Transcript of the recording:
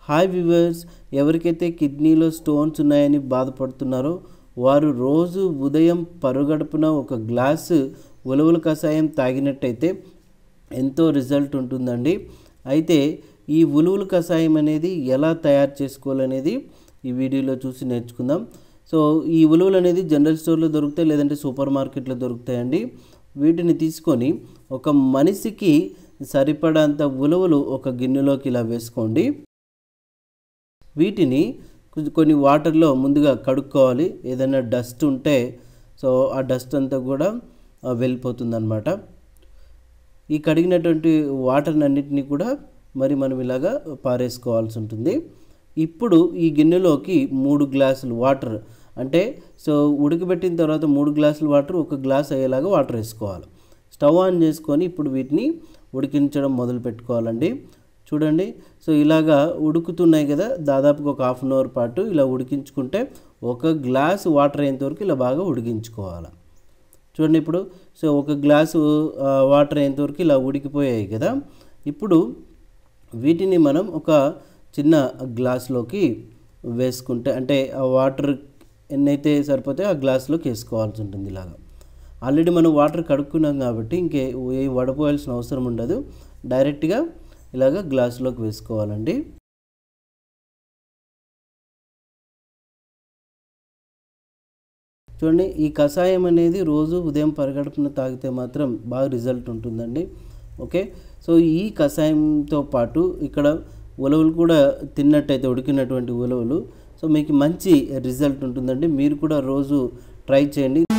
hi viewers ఎవరికైతే కిడ్నీలో stones ఉన్నాయని బాధపడుతున్నారో వారు రోజు ఉదయం పరుగడుపున ఒక గ్లాసు ఉలవల కషాయం తాగినట్టయితే ఎంతో రిజల్ట్ ఉంటుందండి అయితే ఈ ఉలువల కషాయం అనేది ఎలా తయారు చేసుకోవాలనేది ఈ వీడియోలో చూసి నేర్చుకుందాం సో ఈ ఉలువలు అనేది జనరల్ స్టోర్లో దొరుకుతాయి లేదంటే సూపర్ మార్కెట్లో దొరుకుతాయండి వీటిని తీసుకొని ఒక మనిషికి సరిపడంత ఉలువలు ఒక గిన్నెలోకి ఇలా వేసుకోండి వీటిని కొంచెం కొన్ని వాటర్లో ముందుగా కడుక్కోవాలి ఏదైనా డస్ట్ ఉంటే సో ఆ డస్ట్ అంతా కూడా వెళ్ళిపోతుంది అనమాట ఈ కడిగినటువంటి వాటర్ని అన్నిటినీ కూడా మరి మనం ఇలాగా పారేసుకోవాల్సి ఉంటుంది ఇప్పుడు ఈ గిన్నెలోకి మూడు గ్లాసులు వాటర్ అంటే సో ఉడకబెట్టిన తర్వాత మూడు గ్లాసులు వాటర్ ఒక గ్లాస్ అయ్యేలాగా వాటర్ వేసుకోవాలి స్టవ్ ఆన్ చేసుకొని ఇప్పుడు వీటిని ఉడికించడం మొదలు పెట్టుకోవాలండి చూడండి సో ఇలాగా ఉడుకుతున్నాయి కదా దాదాపుగా ఒక హాఫ్ అన్ అవర్ పాటు ఇలా ఉడికించుకుంటే ఒక గ్లాస్ వాటర్ అయ్యేంతవరకు ఇలా బాగా ఉడికించుకోవాలి చూడండి ఇప్పుడు సో ఒక గ్లాసు వాటర్ అయ్యేంతవరకు ఇలా ఉడికిపోయాయి కదా ఇప్పుడు వీటిని మనం ఒక చిన్న గ్లాస్లోకి వేసుకుంటే అంటే ఆ వాటర్ ఎన్నైతే సరిపోతే ఆ గ్లాస్లోకి వేసుకోవాల్సి ఉంటుంది ఇలాగా ఆల్రెడీ మనం వాటర్ కడుక్కున్నాం కాబట్టి ఇంకే ఏ వడపోయాల్సిన అవసరం ఉండదు డైరెక్ట్గా ఇలాగ గ్లాసులోకి వేసుకోవాలండి చూడండి ఈ కషాయం అనేది రోజు ఉదయం పరిగడుపున తాగితే మాత్రం బాగా రిజల్ట్ ఉంటుందండి ఓకే సో ఈ కషాయంతో పాటు ఇక్కడ ఉలవలు కూడా తిన్నట్టయితే ఉడికినటువంటి ఉలవలు సో మీకు మంచి రిజల్ట్ ఉంటుందండి మీరు కూడా రోజు ట్రై చేయండి